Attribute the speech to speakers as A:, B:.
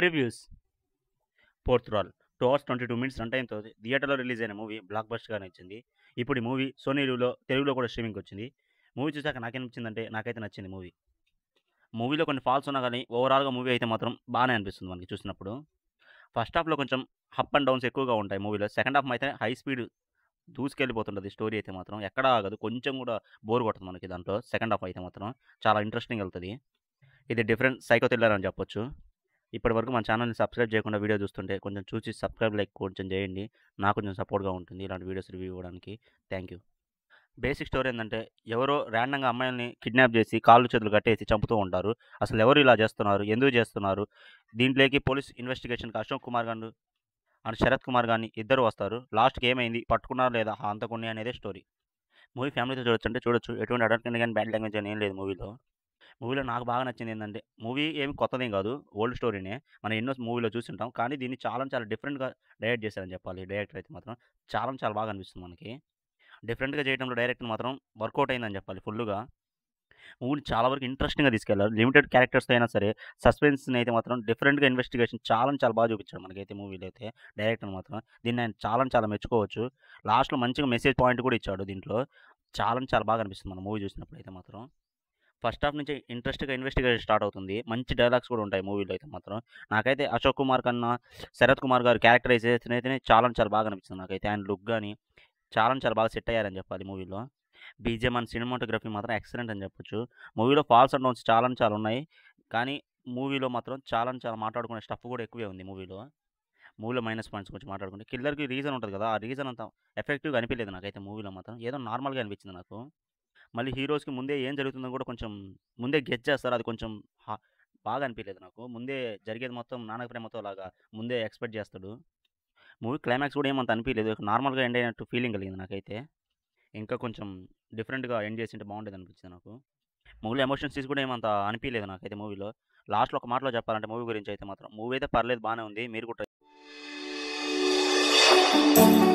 A: reviews ఫోర్త్ రాల్ two hours twenty two minutes run టైంతో థియేటర్లో రిలీజ్ అయిన మూవీ బ్లాక్ బస్ట్గా నచ్చింది ఇప్పుడు ఈ మూవీ సోనీ లీవ్లో తెలుగులో కూడా స్ట్రీమింగ్కి వచ్చింది మూవీ చూసాక నాకేమనిపించిందంటే నాకైతే నచ్చింది మూవీ మూవీలో కొన్ని ఫాల్స్ ఉన్నా కానీ ఓవరాల్గా మూవీ అయితే మాత్రం బాగానే అనిపిస్తుంది మనకి చూసినప్పుడు ఫస్ట్ హాఫ్లో కొంచెం అప్ అండ్ డౌన్స్ ఎక్కువగా ఉంటాయి మూవీలో సెకండ్ హాఫ్ అయితే హై స్పీడ్ దూసుకెళ్ళిపోతుంటుంది స్టోరీ అయితే మాత్రం ఎక్కడ ఆగదు కొంచెం కూడా బోర్ కొడుతుంది మనకి దాంట్లో సెకండ్ హాఫ్ అయితే మాత్రం చాలా ఇంట్రెస్టింగ్ వెళ్తుంది ఇది డిఫరెంట్ సైకో థ్రిల్లర్ అని చెప్పొచ్చు ఇప్పటి వరకు మన ఛానల్ని సబ్స్క్రైబ్ చేయకుండా వీడియో చూస్తుంటే కొంచెం చూసి సబ్స్క్రైబ్ లైక్ కొంచెం చేయండి నాకు కొంచెం సపోర్ట్గా ఉంటుంది ఇలాంటి వీడియోస్ రివ్యూ ఇవ్వడానికి థ్యాంక్ యూ బేసిక్ స్టోరీ ఏంటంటే ఎవరో ర్యాండంగా అమ్మాయిల్ని కిడ్నాప్ చేసి కాళ్ళు చేతులు కట్టేసి చంపుతూ ఉంటారు అసలు ఎవరు ఇలా చేస్తున్నారు ఎందుకు చేస్తున్నారు దీంట్లోకి పోలీస్ ఇన్వెస్టిగేషన్కి అశోక్ కుమార్ గారు అండ్ శరత్ కుమార్ గారిని ఇద్దరు వస్తారు లాస్ట్కి ఏమైంది పట్టుకున్నారా లేదా ఆ అంతకుని అనేదే స్టోరీ మూవీ ఫ్యామిలీతో చూడొచ్చు అంటే చూడొచ్చు ఎటువంటి అడల్ట్ కానీ బ్యాడ్ లాంగ్వేజ్ అని ఏం లేదు మూవీలో మూవీలో నాకు బాగా నచ్చింది ఏంటంటే మూవీ ఏమి కొత్తదేం కాదు ఓల్డ్ స్టోరీనే మనం ఎన్నో మూవీలో చూసింటాం కానీ దీన్ని చాలా చాలా డిఫరెంట్గా డైరెక్ట్ చేశారని చెప్పాలి డైరెక్టర్ అయితే మాత్రం చాలా చాలా బాగా అనిపిస్తుంది మనకి డిఫరెంట్గా చేయడంలో డైరెక్టర్ మాత్రం వర్కౌట్ అయిందని చెప్పాలి ఫుల్గా మూవీని చాలా వరకు ఇంట్రెస్టింగ్గా తీసుకెళ్లారు లిమిటెడ్ క్యారెక్టర్స్ అయినా సరే సస్పెన్స్ని అయితే మాత్రం డిఫరెంట్గా ఇన్వెస్టిగేషన్ చాలా చాలా బాగా చూపించాడు మనకైతే మూవీలో అయితే డైరెక్టర్ మాత్రం దీన్ని ఆయన చాలా చాలా మెచ్చుకోవచ్చు లాస్ట్లో మంచిగా మెసేజ్ పాయింట్ కూడా ఇచ్చాడు దీంట్లో చాలా చాలా బాగా అనిపిస్తుంది మన మూవీ చూసినప్పుడు అయితే మాత్రం ఫస్ట్ హాఫ్ నుంచి ఇంట్రెస్ట్గా ఇన్వెస్టిగేషన్ స్టార్ట్ అవుతుంది మంచి డైలాగ్స్ కూడా ఉంటాయి మూవీలో అయితే మాత్రం నాకైతే అశోక్ కుమార్ కన్నా శరత్ కుమార్ గారు క్యారెక్టరైజేషన్ అయితేనే చాలా చాలా బాగా అనిపిస్తుంది నాకైతే ఆయన లుక్ కానీ చాలా చాలా బాగా సెట్ అయ్యారని చెప్పాలి మూవీలో బీజిఎం అండ్ సినిమాటోగ్రఫీ మాత్రం ఎక్సలెంట్ అని చెప్పొచ్చు మూవీలో ఫాల్స్ అండ్ డౌన్స్ చాలా చాలా ఉన్నాయి కానీ మూవీలో మాత్రం చాలా చాలా మాట్లాడుకునే స్టఫ్ కూడా ఎక్కువే ఉంది మూవీలో మూవీలో మైనస్ పాయింట్స్ గురించి మాట్లాడుకుంటే కిల్లర్కి రీజన్ ఉంటుంది కదా ఆ రీజన్ అంత ఎఫెక్టివ్గా అనిపించలేదు నాకైతే మూవీలో మాత్రం ఏదో నార్మల్గా అనిపించింది నాకు మళ్ళీ హీరోస్కి ముందే ఏం జరుగుతుందో కూడా కొంచెం ముందే గెట్ చేస్తారు అది కొంచెం హా- బాగా అనిపించలేదు నాకు ముందే జరిగేది మొత్తం నానక ప్రేమతో లాగా ముందే ఎక్స్పెక్ట్ చేస్తాడు మూవీ క్లైమాక్స్ కూడా ఏమంత అనిపించలేదు నార్మల్గా ఎండ్ అయినట్టు ఫీలింగ్ కలిగింది నాకైతే ఇంకా కొంచెం డిఫరెంట్గా ఎండ్ చేసింటే బాగుండేది అనిపించింది నాకు మూవీలో ఎమోషన్స్ తీసి కూడా ఏమంత అనిపించలేదు నాకైతే మూవీలో లాస్ట్లో ఒక మాటలో చెప్పాలంటే మూవీ గురించి అయితే మాత్రం మూవీ అయితే పర్లేదు బాగానే ఉంది మీరు కూడా try